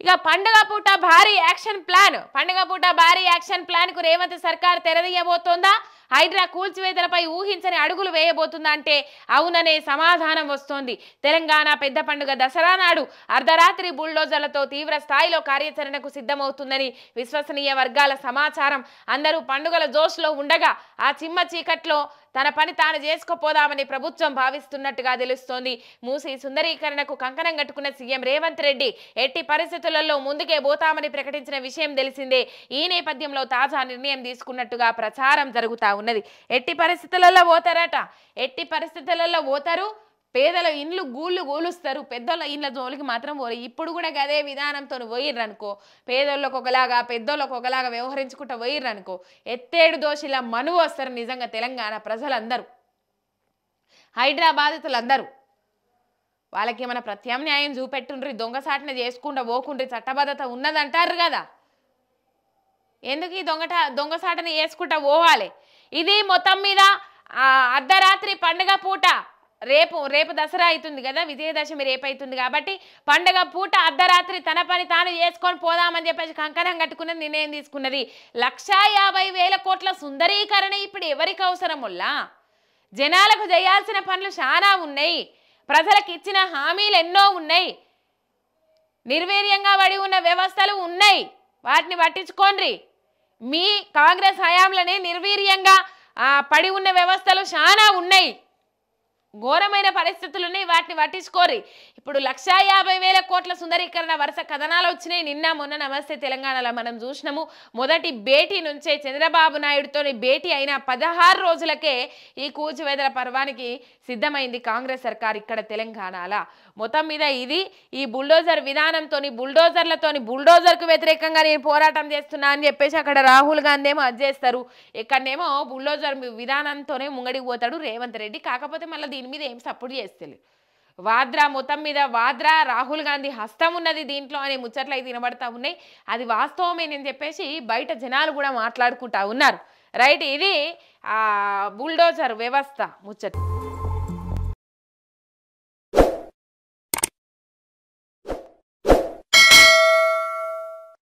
ఇక పండుగ పూట భారీ యాక్షన్ ప్లాన్ పండుగ పూట భారీ యాక్షన్ ప్లాన్ కు రేవంత్ సర్కార్ తెరదీయబోతోందా హైడ్రా కూల్చివేతలపై ఊహించని అడుగులు వేయబోతుందా అంటే అవుననే సమాధానం వస్తోంది తెలంగాణ పెద్ద పండుగ దసరా నాడు అర్ధరాత్రి బుల్డోజర్లతో తీవ్ర స్థాయిలో కార్యాచరణకు సిద్ధమవుతుందని విశ్వసనీయ వర్గాల సమాచారం అందరూ పండుగల జోష్లో ఉండగా ఆ చిమ్మ చీకట్లో తన పని తాను చేసుకుపోదామని ప్రభుత్వం భావిస్తున్నట్టుగా తెలుస్తోంది మూసి సుందరీకరణకు కంకణం కట్టుకున్న సీఎం రేవంత్ రెడ్డి ఎట్టి పరిస్థితులలో ముందుకే పోతామని ప్రకటించిన విషయం తెలిసిందే ఈ నేపథ్యంలో తాజా నిర్ణయం తీసుకున్నట్టుగా ప్రచారం జరుగుతా ఉన్నది ఎట్టి పరిస్థితులలో పోతారట ఎట్టి పరిస్థితులలో పోతారు పేదల ఇండ్లు గూళ్ళు గూలుస్తారు పెద్దోళ్ళ ఇండ్ల జోలికి మాత్రం పోరు ఇప్పుడు కూడా గదే విధానంతో పోయిర్రు అనుకో పేదోళ్ళకు ఒకలాగా పెద్దోళ్ళకు ఒకలాగా వ్యవహరించుకుంటూ పోయిర్రు అనుకో ఎత్తేడు దోషిలా మనువు వస్తారు నిజంగా తెలంగాణ ప్రజలందరూ హైడ్రా బాధితులందరూ వాళ్ళకి ఏమైనా ప్రత్యామ్నాయం చూపెట్టుండ్రి దొంగసాటిన చేసుకుంటూ పోకుండ్రి చట్టబద్ధత ఉన్నదంటారు కదా ఎందుకు ఈ దొంగట దొంగసాటన వేసుకుంటా పోవాలి ఇది మొత్తం మీద ఆ, అర్ధరాత్రి పండుగ పూట రేపు రేపు దసరా అవుతుంది కదా విజయదశమి రేపు అవుతుంది కాబట్టి పండుగ పూట అర్ధరాత్రి తన పని తాను చేసుకొని పోదామని చెప్పేసి కంకణం కట్టుకున్నది నిర్ణయం తీసుకున్నది లక్షా యాభై వేల కోట్ల సుందరీకరణ ఇప్పుడు ఎవరికి అవసరముల్లా జనాలకు చేయాల్సిన పనులు చాలా ఉన్నాయి ప్రజలకు ఇచ్చిన హామీలు ఎన్నో ఉన్నాయి నిర్వీర్యంగా పడి ఉన్న వ్యవస్థలు ఉన్నాయి వాటిని పట్టించుకోండి మీ కాంగ్రెస్ హయాంలోనే నిర్వీర్యంగా ఆ, పడి ఉన్న వ్యవస్థలు చాలా ఉన్నాయి ఘోరమైన పరిస్థితులు ఉన్నాయి వాటిని పట్టించుకోరి ఇప్పుడు లక్షా యాభై వేల కోట్ల సుందరీకరణ వరుస కథనాలు వచ్చినాయి నిన్న మొన్న నమస్తే తెలంగాణలో మనం చూసినాము మొదటి భేటీ నుంచే చంద్రబాబు నాయుడుతోని భేటీ అయిన పదహారు రోజులకే ఈ కూచివేదల పర్వానికి సిద్ధమైంది కాంగ్రెస్ సర్కార్ ఇక్కడ తెలంగాణలో మొత్తం మీద ఇది ఈ బుల్డోజర్ విధానంతోని బుల్డోజర్లతోని బుల్డోజర్కు వ్యతిరేకంగా నేను పోరాటం చేస్తున్నా అని చెప్పేసి అక్కడ రాహుల్ గాంధీ ఏమో అది చేస్తారు ఇక్కడనేమో బుల్డోజర్ విధానంతోనే ముంగడికి పోతాడు రేవంత్ రెడ్డి కాకపోతే మళ్ళీ దీని మీద ఏం సపోర్ట్ చేస్తలేదు వాద్రా మొత్తం మీద వాద్రా రాహుల్ గాంధీ హస్తం ఉన్నది దీంట్లో అనే ముచ్చట్లు అయితే వినబడతా ఉన్నాయి అది వాస్తవమేనని చెప్పేసి బయట జనాలు కూడా మాట్లాడుకుంటా ఉన్నారు రైట్ ఇది ఆ బుల్డోజర్ వ్యవస్థ ముచ్చట